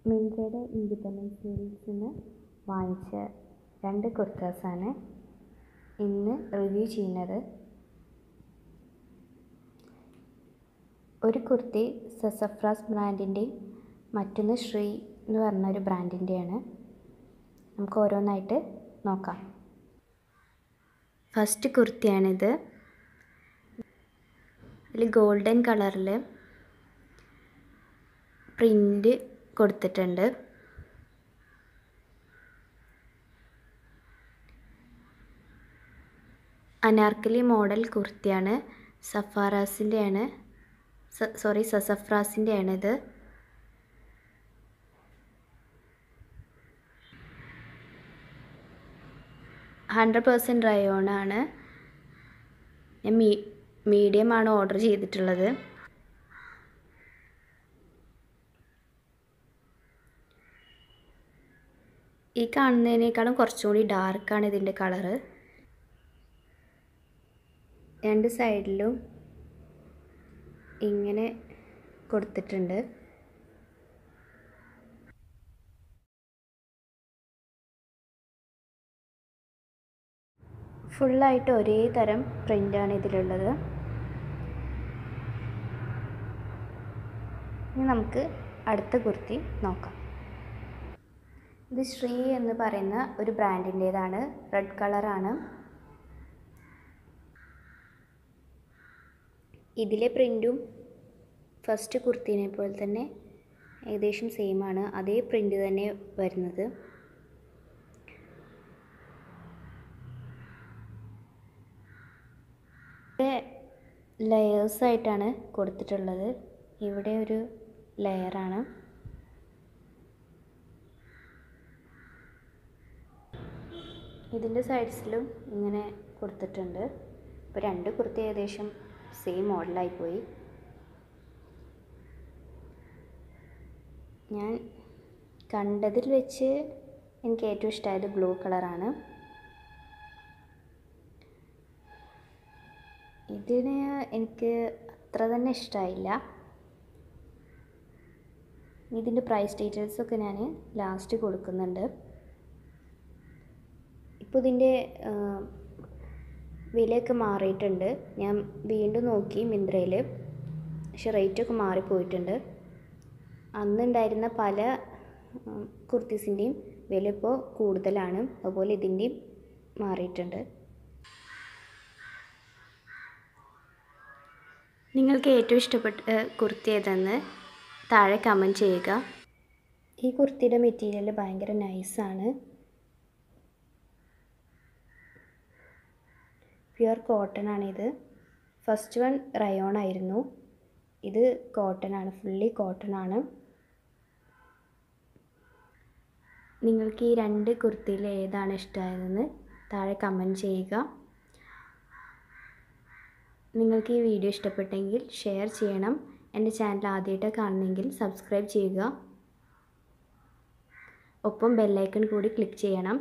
മിന്ത്രയുടെ independence സെയിൽസിൽ നിന്ന് വാങ്ങിച്ച രണ്ട് കുർത്താസാണ് ഇന്ന് റിവ്യൂ ചെയ്യുന്നത് ഒരു കുർത്തി സസഫ്രാസ് ബ്രാൻഡിൻ്റെയും മറ്റൊന്ന് ശ്രീ എന്ന് പറഞ്ഞ ഒരു ബ്രാൻഡിൻ്റെയാണ് നമുക്ക് ഓരോന്നായിട്ട് നോക്കാം ഫസ്റ്റ് കുർത്തിയാണിത് ഇതിൽ ഗോൾഡൻ കളറിൽ പ്രിൻ്റ് കൊടുത്തിട്ടുണ്ട് അനാർക്കലി മോഡൽ കുർത്തിയാണ് സഫാറാസിൻ്റെയാണ് സോറി സസഫ്രാസിൻ്റെയാണ് ഇത് ഹൺഡ്രഡ് പേഴ്സൻറ്റ് റയോണാണ് ഞാൻ മീ മീഡിയമാണ് ഓർഡർ ചെയ്തിട്ടുള്ളത് ഈ കാണുന്നതിനേക്കാളും കുറച്ചും കൂടി ഡാർക്കാണ് ഇതിൻ്റെ കളറ് രണ്ട് സൈഡിലും ഇങ്ങനെ കൊടുത്തിട്ടുണ്ട് ഫുള്ളായിട്ട് ഒരേ തരം പ്രിൻ്റാണ് ഇതിലുള്ളത് ഇനി നമുക്ക് അടുത്ത കുർത്തി നോക്കാം ഇത് ശ്രീ എന്ന് പറയുന്ന ഒരു ബ്രാൻഡിൻ്റേതാണ് റെഡ് കളറാണ് ഇതിലെ പ്രിൻറ്റും ഫസ്റ്റ് കുർത്തീനെ പോലെ തന്നെ ഏകദേശം സെയിം ആണ് അതേ പ്രിൻ്റ് തന്നെ വരുന്നത് ഇവിടെ ലെയേഴ്സായിട്ടാണ് കൊടുത്തിട്ടുള്ളത് ഇവിടെ ഒരു ലെയറാണ് ഇതിൻ്റെ സൈഡ്സിലും ഇങ്ങനെ കൊടുത്തിട്ടുണ്ട് ഇപ്പോൾ രണ്ട് കുർത്തി ഏകദേശം സെയിം മോഡലായിപ്പോയി ഞാൻ കണ്ടതിൽ വെച്ച് എനിക്ക് ഏറ്റവും ഇഷ്ടമായത് ബ്ലൂ കളറാണ് ഇതിന് എനിക്ക് അത്ര തന്നെ ഇഷ്ടമായില്ല ഇതിൻ്റെ പ്രൈസ് ഡീറ്റെയിൽസൊക്കെ ഞാൻ ലാസ്റ്റ് കൊടുക്കുന്നുണ്ട് ഇപ്പോൾ ഇതിൻ്റെ വിലയൊക്കെ മാറിയിട്ടുണ്ട് ഞാൻ വീണ്ടും നോക്കി മിന്ത്രയിൽ പക്ഷെ റേറ്റൊക്കെ മാറിപ്പോയിട്ടുണ്ട് അന്നുണ്ടായിരുന്ന പല കുർത്തീസിൻ്റെയും വില ഇപ്പോൾ കൂടുതലാണ് അതുപോലെ ഇതിൻ്റെയും മാറിയിട്ടുണ്ട് നിങ്ങൾക്ക് ഏറ്റവും ഇഷ്ടപ്പെട്ട കുർത്തി ഏതെന്ന് താഴെ കമൻറ്റ് ചെയ്യുക ഈ കുർത്തിയുടെ മെറ്റീരിയൽ ഭയങ്കര നൈസാണ് പ്യുർ കോട്ടൺ ആണിത് ഫസ്റ്റ് വൺ റയോൺ ആയിരുന്നു ഇത് കോട്ടൺ ആണ് ഫുള്ളി കോട്ടൺ ആണ് നിങ്ങൾക്ക് ഈ രണ്ട് കുർത്തിയിൽ ഏതാണ് ഇഷ്ടമായതെന്ന് താഴെ കമൻറ്റ് ചെയ്യുക നിങ്ങൾക്ക് ഈ വീഡിയോ ഇഷ്ടപ്പെട്ടെങ്കിൽ ഷെയർ ചെയ്യണം എൻ്റെ ചാനൽ ആദ്യമായിട്ട് കാണുന്നെങ്കിൽ സബ്സ്ക്രൈബ് ചെയ്യുക ഒപ്പം ബെല്ലൈക്കൺ കൂടി ക്ലിക്ക് ചെയ്യണം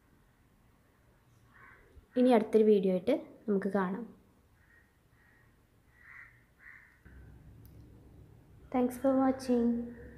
ഇനി അടുത്തൊരു വീഡിയോ ആയിട്ട് നമുക്ക് കാണാം താങ്ക്സ് ഫോർ വാച്ചിങ്